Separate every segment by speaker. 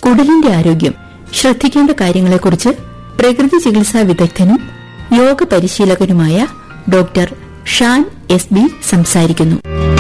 Speaker 1: കുടലിന്റെ ആരോഗ്യം ശ്രദ്ധിക്കേണ്ട കാര്യങ്ങളെക്കുറിച്ച് പ്രകൃതി ചികിത്സാ വിദഗ്ധനും യോഗ പരിശീലകനുമായ ഡോക്ടർ ഷാൻ എസ് ബി സംസാരിക്കുന്നു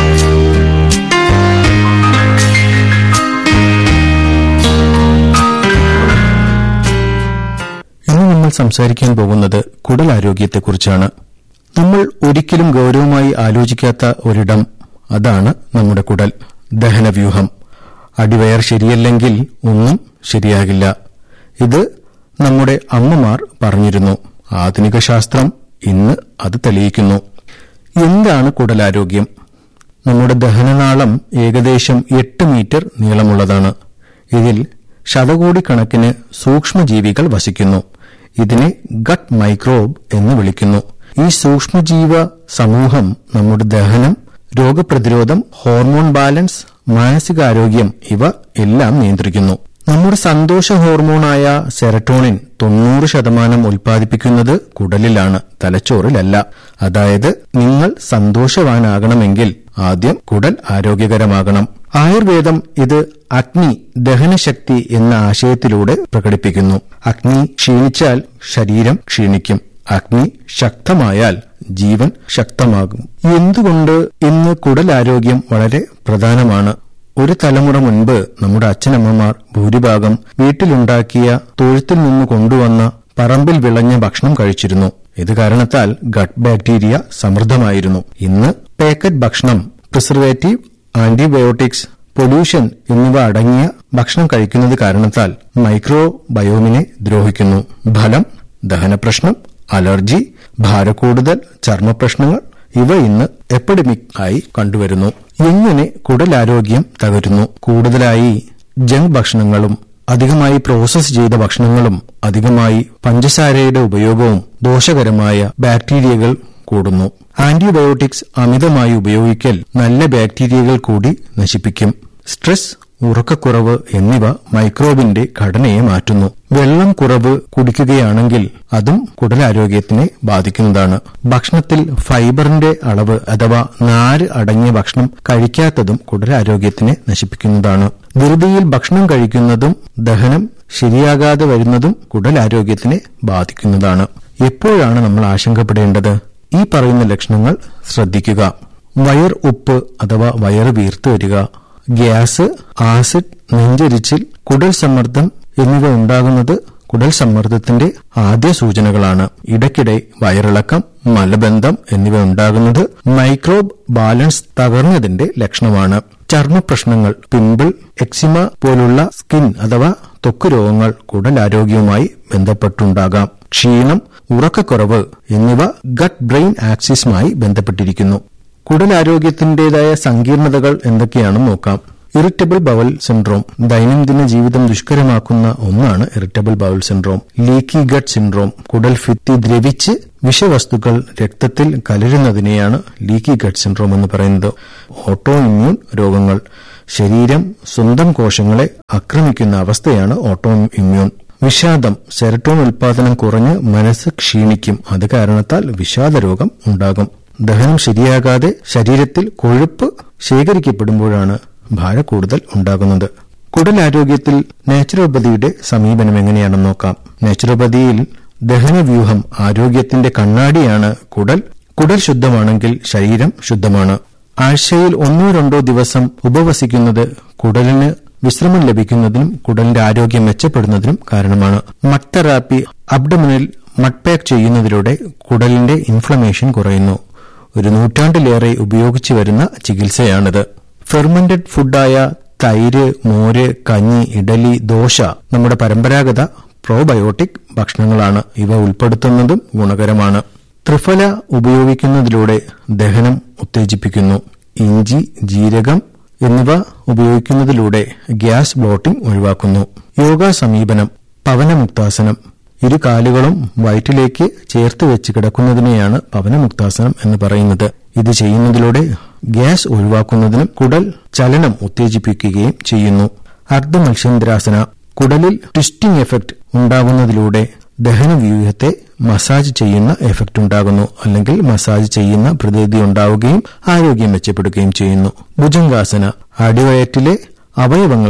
Speaker 2: ഇന്ന് നമ്മൾ സംസാരിക്കാൻ പോകുന്നത് കുടലാരോഗ്യത്തെക്കുറിച്ചാണ് നമ്മൾ ഒരിക്കലും ഗൗരവമായി ആലോചിക്കാത്ത ഒരിടം അതാണ് നമ്മുടെ കുടൽ ദഹനവ്യൂഹം അടിവയർ ശരിയല്ലെങ്കിൽ ഒന്നും ശരിയാകില്ല ഇത് നമ്മുടെ അമ്മമാർ പറഞ്ഞിരുന്നു ആധുനിക ശാസ്ത്രം ഇന്ന് അത് തെളിയിക്കുന്നു എന്താണ് കുടലാരോഗ്യം നമ്മുടെ ദഹനനാളം ഏകദേശം എട്ട് മീറ്റർ നീളമുള്ളതാണ് ഇതിൽ ശതകോടിക്കണക്കിന് സൂക്ഷ്മജീവികൾ വസിക്കുന്നു ഇതിനെ ഗട്ട് മൈക്രോബ് എന്ന് വിളിക്കുന്നു ഈ സൂക്ഷ്മജീവ സമൂഹം നമ്മുടെ ദഹനം രോഗപ്രതിരോധം ഹോർമോൺ ബാലൻസ് മാനസികാരോഗ്യം ഇവ എല്ലാം നിയന്ത്രിക്കുന്നു നമ്മുടെ സന്തോഷ ഹോർമോണായ സെറട്ടോണിൻ തൊണ്ണൂറ് ശതമാനം ഉൽപ്പാദിപ്പിക്കുന്നത് കുടലിലാണ് തലച്ചോറിലല്ല അതായത് നിങ്ങൾ സന്തോഷവാനാകണമെങ്കിൽ ആദ്യം കുടൽ ആരോഗ്യകരമാകണം ആയുർവേദം ഇത് അഗ്നി ദഹനശക്തി എന്ന ആശയത്തിലൂടെ പ്രകടിപ്പിക്കുന്നു അഗ്നി ക്ഷീണിച്ചാൽ ശരീരം ക്ഷീണിക്കും അഗ്നി ശക്തമായാൽ ജീവൻ ശക്തമാകും എന്തുകൊണ്ട് ഇന്ന് കുടലാരോഗ്യം വളരെ പ്രധാനമാണ് ഒരു തലമുറ മുൻപ് നമ്മുടെ അച്ഛനമ്മമാർ ഭൂരിഭാഗം വീട്ടിലുണ്ടാക്കിയ തൊഴുത്തിൽ നിന്ന് കൊണ്ടുവന്ന പറമ്പിൽ വിളഞ്ഞ ഭക്ഷണം കഴിച്ചിരുന്നു ഇത് കാരണത്താൽ ഗട്ട് ബാക്ടീരിയ സമൃദ്ധമായിരുന്നു ഇന്ന് പാക്കറ്റ് ഭക്ഷണം പ്രിസർവേറ്റീവ് ആന്റിബയോട്ടിക്സ് പൊല്യൂഷൻ എന്നിവ അടങ്ങിയ ഭക്ഷണം കഴിക്കുന്നത് കാരണത്താൽ മൈക്രോ ബയോമിനെ ദ്രോഹിക്കുന്നു ഫലം ദഹനപ്രശ്നം അലർജി ഭാരക്കൂടുതൽ ചർമ്മപ്രശ്നങ്ങൾ ഇവ ഇന്ന് എപ്പിഡമിക് ആയി കണ്ടുവരുന്നു എങ്ങനെ കുടലാരോഗ്യം തകരുന്നു കൂടുതലായി ജങ്ക് ഭക്ഷണങ്ങളും അധികമായി പ്രോസസ് ചെയ്ത ഭക്ഷണങ്ങളും അധികമായി പഞ്ചസാരയുടെ ഉപയോഗവും ദോഷകരമായ ബാക്ടീരിയകൾ കൂടുന്നു ആന്റിബയോട്ടിക്സ് അമിതമായി ഉപയോഗിക്കൽ നല്ല ബാക്ടീരിയകൾ കൂടി നശിപ്പിക്കും സ്ട്രെസ് ഉറക്കക്കുറവ് എന്നിവ മൈക്രോബിന്റെ ഘടനയെ മാറ്റുന്നു വെള്ളം കുറവ് കുടിക്കുകയാണെങ്കിൽ അതും കുടലാരോഗ്യത്തിനെ ബാധിക്കുന്നതാണ് ഭക്ഷണത്തിൽ ഫൈബറിന്റെ അളവ് അഥവാ നാര് അടങ്ങിയ ഭക്ഷണം കഴിക്കാത്തതും കുടലാരോഗ്യത്തിനെ നശിപ്പിക്കുന്നതാണ് ധൃതിയിൽ ഭക്ഷണം കഴിക്കുന്നതും ദഹനം ശരിയാകാതെ വരുന്നതും കുടലാരോഗ്യത്തിനെ ബാധിക്കുന്നതാണ് എപ്പോഴാണ് നമ്മൾ ആശങ്കപ്പെടേണ്ടത് ഈ പറയുന്ന ലക്ഷണങ്ങൾ ശ്രദ്ധിക്കുക വയർ ഉപ്പ് അഥവാ വയറ് വീർത്തു വരിക ഗ്യാസ് ആസിഡ് നെഞ്ചരിച്ചിൽ കുടൽ സമ്മർദ്ദം എന്നിവ ഉണ്ടാകുന്നത് കുടൽ സമ്മർദ്ദത്തിന്റെ ആദ്യ സൂചനകളാണ് ഇടയ്ക്കിടെ വയറിളക്കം മലബന്ധം എന്നിവ ഉണ്ടാകുന്നത് മൈക്രോബ് ബാലൻസ് തകർന്നതിന്റെ ലക്ഷണമാണ് ചർമ്മപ്രശ്നങ്ങൾ പിമ്പിൾ എക്സിമ പോലുള്ള സ്കിൻ അഥവാ ത്വക്ക് രോഗങ്ങൾ കുടലാരോഗ്യവുമായി ബന്ധപ്പെട്ടുണ്ടാകാം ക്ഷീണം ഉറക്കക്കുറവ് എന്നിവ ഗട്ട് ബ്രെയിൻ ആക്സിസുമായി ബന്ധപ്പെട്ടിരിക്കുന്നു കുടലാരോഗ്യത്തിന്റേതായ സങ്കീർണതകൾ എന്തൊക്കെയാണെന്ന് നോക്കാം ഇറിറ്റബിൾ ബവൽ സിൻഡ്രോം ദൈനംദിന ജീവിതം ദുഷ്കരമാക്കുന്ന ഒന്നാണ് irritable bowel syndrome leaky gut syndrome കുടൽ ഭിത്തി ദ്രവിച്ച് വിഷവസ്തുക്കൾ രക്തത്തിൽ കലരുന്നതിനെയാണ് ലീക്കി ഗട്ട് സിൻഡ്രോം എന്ന് പറയുന്നത് ഓട്ടോ ഇമ്മ്യൂൺ രോഗങ്ങൾ ശരീരം സ്വന്തം കോശങ്ങളെ ആക്രമിക്കുന്ന അവസ്ഥയാണ് ഓട്ടോ ഇമ്മ്യൂൺ വിഷാദം സെറട്ടോൺ ഉൽപാദനം കുറഞ്ഞ് മനസ്സ് ക്ഷീണിക്കും അത് കാരണത്താൽ വിഷാദരോഗം ഉണ്ടാകും ദഹനം ശരിയാകാതെ ശരീരത്തിൽ കൊഴുപ്പ് ശേഖരിക്കപ്പെടുമ്പോഴാണ് ഭാരക്കൂടുതൽ ഉണ്ടാകുന്നത് കുടലാരോഗ്യത്തിൽ നാച്ചുറോപ്പതിയുടെ സമീപനം എങ്ങനെയാണെന്ന് നോക്കാം നാച്ചുറോപ്പതിയിൽ ദഹനവ്യൂഹം ആരോഗ്യത്തിന്റെ കണ്ണാടിയാണ് കുടൽ കുടൽ ശുദ്ധമാണെങ്കിൽ ശരീരം ശുദ്ധമാണ് ആഴ്ചയിൽ ഒന്നോ രണ്ടോ ദിവസം ഉപവസിക്കുന്നത് കുടലിന് വിശ്രമം ലഭിക്കുന്നതിനും കുടലിന്റെ ആരോഗ്യം മെച്ചപ്പെടുന്നതിനും കാരണമാണ് മഡ് തെറാപ്പി അബ്ഡമിനിൽ മഡ് പാക്ക് ചെയ്യുന്നതിലൂടെ കുടലിന്റെ ഇൻഫ്ലമേഷൻ കുറയുന്നു ഒരു നൂറ്റാണ്ടിലേറെ ഉപയോഗിച്ചു വരുന്ന ചികിത്സയാണിത് ഫെർമെന്റഡ് ഫുഡായ തൈര് മോര് കഞ്ഞി ഇഡലി ദോശ നമ്മുടെ പരമ്പരാഗത പ്രോബയോട്ടിക് ഭക്ഷണങ്ങളാണ് ഇവ ഉൾപ്പെടുത്തുന്നതും ഗുണകരമാണ് ത്രിഫല ഉപയോഗിക്കുന്നതിലൂടെ ദഹനം ഉത്തേജിപ്പിക്കുന്നു ഇഞ്ചി ജീരകം എന്നിവ ഉപയോഗിക്കുന്നതിലൂടെ ഗ്യാസ് ബ്ലോട്ടിംഗ് ഒഴിവാക്കുന്നു യോഗ സമീപനം പവനമുക്താസനം ഇരു കാലുകളും വയറ്റിലേക്ക് ചേർത്ത് വെച്ച് കിടക്കുന്നതിനെയാണ് പവനമുക്താസനം എന്ന് പറയുന്നത് ഇത് ചെയ്യുന്നതിലൂടെ ഗ്യാസ് ഒഴിവാക്കുന്നതിനും കുടൽ ചലനം ഉത്തേജിപ്പിക്കുകയും ചെയ്യുന്നു അർദ്ധമത്സ്യന്ദ്രാസന കുടലിൽ ട്വിസ്റ്റിംഗ് എഫക്ട് ഉണ്ടാകുന്നതിലൂടെ ദഹനവ്യൂഹത്തെ മസാജ് ചെയ്യുന്ന എഫക്ട് ഉണ്ടാകുന്നു അല്ലെങ്കിൽ മസാജ് ചെയ്യുന്ന പ്രതീതി ഉണ്ടാവുകയും ആരോഗ്യം മെച്ചപ്പെടുകയും ചെയ്യുന്നു ഭുജംഗാസന അടിവയറ്റിലെ അവയവങ്ങൾക്ക്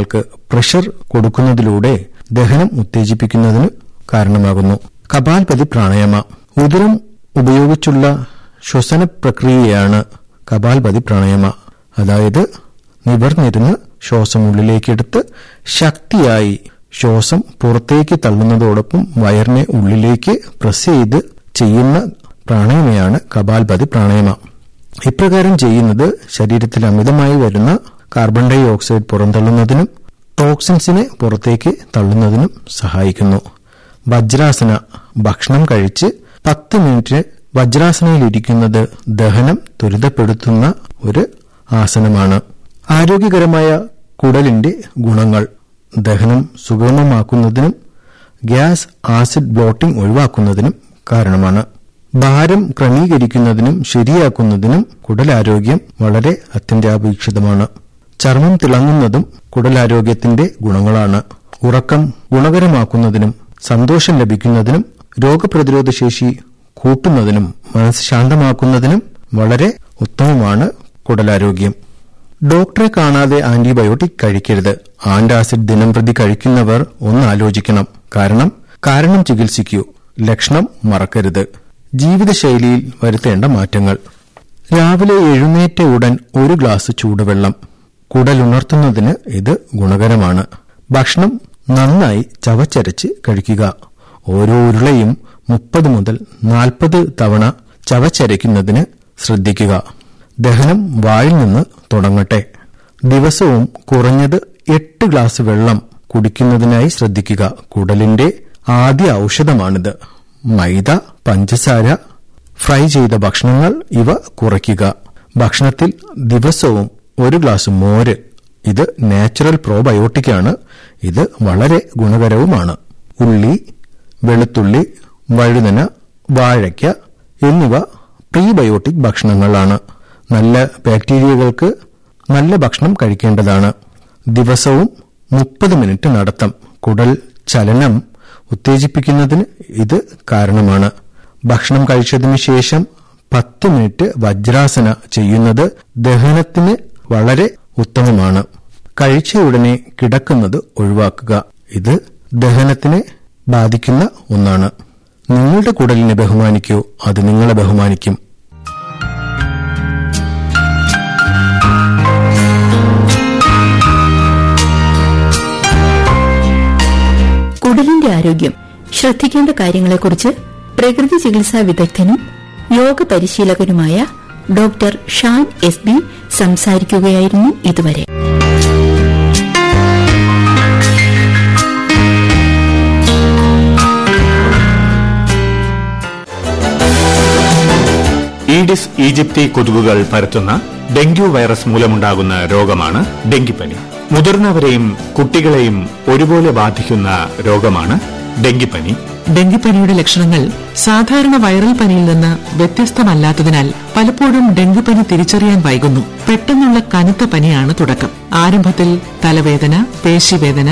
Speaker 2: പ്രഷർ കൊടുക്കുന്നതിലൂടെ ദഹനം ഉത്തേജിപ്പിക്കുന്നതിന് കാരണമാകുന്നു കപാൽപതി പ്രാണായാമ ഉദരം ഉപയോഗിച്ചുള്ള ശ്വസന പ്രക്രിയയാണ് കപാൽപതി പ്രാണായാമ അതായത് നിവർന്നിരുന്ന് ശ്വാസം ഉള്ളിലേക്കെടുത്ത് ശക്തിയായി ശ്വാസം പുറത്തേക്ക് തള്ളുന്നതോടൊപ്പം വയറിനെ ഉള്ളിലേക്ക് പ്രസ് ചെയ്ത് ചെയ്യുന്ന പ്രാണായാമയാണ് കപാൽപതി പ്രാണായാമ ഇപ്രകാരം ചെയ്യുന്നത് ശരീരത്തിൽ അമിതമായി വരുന്ന കാർബൺ ഡൈ ഓക്സൈഡ് പുറന്തള്ളുന്നതിനും ടോക്സിൻസിനെ പുറത്തേക്ക് തള്ളുന്നതിനും സഹായിക്കുന്നു വജ്രാസന ഭക്ഷണം കഴിച്ച് പത്ത് മിനിറ്റ് വജ്രാസനയിലിരിക്കുന്നത് ദഹനം ത്വരിതപ്പെടുത്തുന്ന ഒരു ആസനമാണ് ആരോഗ്യകരമായ കുടലിന്റെ ഗുണങ്ങൾ ദഹനം സുഗമമാക്കുന്നതിനും ഗ്യാസ് ആസിഡ് ബ്ലോട്ടിംഗ് ഒഴിവാക്കുന്നതിനും കാരണമാണ് ഭാരം ക്രമീകരിക്കുന്നതിനും ശരിയാക്കുന്നതിനും കുടലാരോഗ്യം വളരെ അത്യന്താപേക്ഷിതമാണ് ചർമ്മം തിളങ്ങുന്നതും കുടലാരോഗ്യത്തിന്റെ ഗുണങ്ങളാണ് ഉറക്കം ഗുണകരമാക്കുന്നതിനും സന്തോഷം ലഭിക്കുന്നതിനും രോഗപ്രതിരോധ ശേഷി കൂട്ടുന്നതിനും മനസ്സ് ശാന്തമാക്കുന്നതിനും വളരെ ഉത്തമമാണ് കുടലാരോഗ്യം ഡോക്ടറെ കാണാതെ ആന്റിബയോട്ടിക് കഴിക്കരുത് ആന്റാസിഡ് ദിനം പ്രതി കഴിക്കുന്നവർ ഒന്ന് ആലോചിക്കണം കാരണം കാരണം ചികിത്സിക്കൂ ലക്ഷണം മറക്കരുത് ജീവിതശൈലിയിൽ വരുത്തേണ്ട മാറ്റങ്ങൾ രാവിലെ എഴുന്നേറ്റ ഉടൻ ഒരു ഗ്ലാസ് ചൂടുവെള്ളം കുടലുണർത്തുന്നതിന് ഇത് ഗുണകരമാണ് ഭക്ഷണം നന്നായി ചവച്ചരച്ച് കഴിക്കുക ഓരോ ഉരുളയും മുപ്പത് മുതൽ നാൽപ്പത് തവണ ചവച്ചരയ്ക്കുന്നതിന് ശ്രദ്ധിക്കുക ദഹനം വായിൽ നിന്ന് തുടങ്ങട്ടെ ദിവസവും കുറഞ്ഞത് എട്ട് ഗ്ലാസ് വെള്ളം കുടിക്കുന്നതിനായി ശ്രദ്ധിക്കുക കുടലിന്റെ ആദ്യ ഔഷധമാണിത് മൈദ പഞ്ചസാര ഫ്രൈ ചെയ്ത ഭക്ഷണങ്ങൾ ഇവ കുറയ്ക്കുക ഭക്ഷണത്തിൽ ദിവസവും ഒരു ഗ്ലാസ് മോര് ഇത് നാച്ചുറൽ പ്രോബയോട്ടിക്കാണ് ഇത് വളരെ ഗുണകരവുമാണ് ഉള്ളി വെളുത്തുള്ളി വഴുതന വാഴയ്ക്ക എന്നിവ പ്രീബയോട്ടിക് ഭക്ഷണങ്ങളാണ് നല്ല ബാക്ടീരിയകൾക്ക് നല്ല ഭക്ഷണം കഴിക്കേണ്ടതാണ് ദിവസവും മുപ്പത് മിനിറ്റ് നടത്തം കുടൽ ചലനം ഉത്തേജിപ്പിക്കുന്നതിന് ഇത് കാരണമാണ് ഭക്ഷണം കഴിച്ചതിനു ശേഷം പത്ത് മിനിറ്റ് വജ്രാസന ചെയ്യുന്നത് ദഹനത്തിന് വളരെ ഉത്തമമാണ് കഴിച്ച ഉടനെ കിടക്കുന്നത് ഒഴിവാക്കുക ഇത് ദഹനത്തിനെ ബാധിക്കുന്ന ഒന്നാണ് നിങ്ങളുടെ കുടലിനെ ബഹുമാനിക്കൂ അത് നിങ്ങളെ ബഹുമാനിക്കും
Speaker 1: കുടലിന്റെ ആരോഗ്യം ശ്രദ്ധിക്കേണ്ട കാര്യങ്ങളെക്കുറിച്ച് പ്രകൃതി ചികിത്സാ വിദഗ്ധനും യോഗ പരിശീലകനുമായ ഡോക്ടർ ഷാൻ എസ് ബി സംസാരിക്കുകയായിരുന്നു ഇതുവരെ
Speaker 3: ഈഡിസ് ഈജിപ്തി കൊതുകുകൾ പരത്തുന്ന ഡെങ്കു വൈറസ് മൂലമുണ്ടാകുന്ന രോഗമാണ് ഡെങ്കിപ്പനി മുതിർന്നവരെയും കുട്ടികളെയും ഒരുപോലെ ബാധിക്കുന്ന രോഗമാണ് ഡെങ്കിപ്പനി
Speaker 4: ഡെങ്കിപ്പനിയുടെ ലക്ഷണങ്ങൾ സാധാരണ വൈറൽ പനിയിൽ നിന്ന് വ്യത്യസ്തമല്ലാത്തതിനാൽ പലപ്പോഴും ഡെങ്കിപ്പനി തിരിച്ചറിയാൻ വൈകുന്നു പെട്ടെന്നുള്ള കനത്ത പനിയാണ് തുടക്കം ആരംഭത്തിൽ തലവേദന പേശിവേദന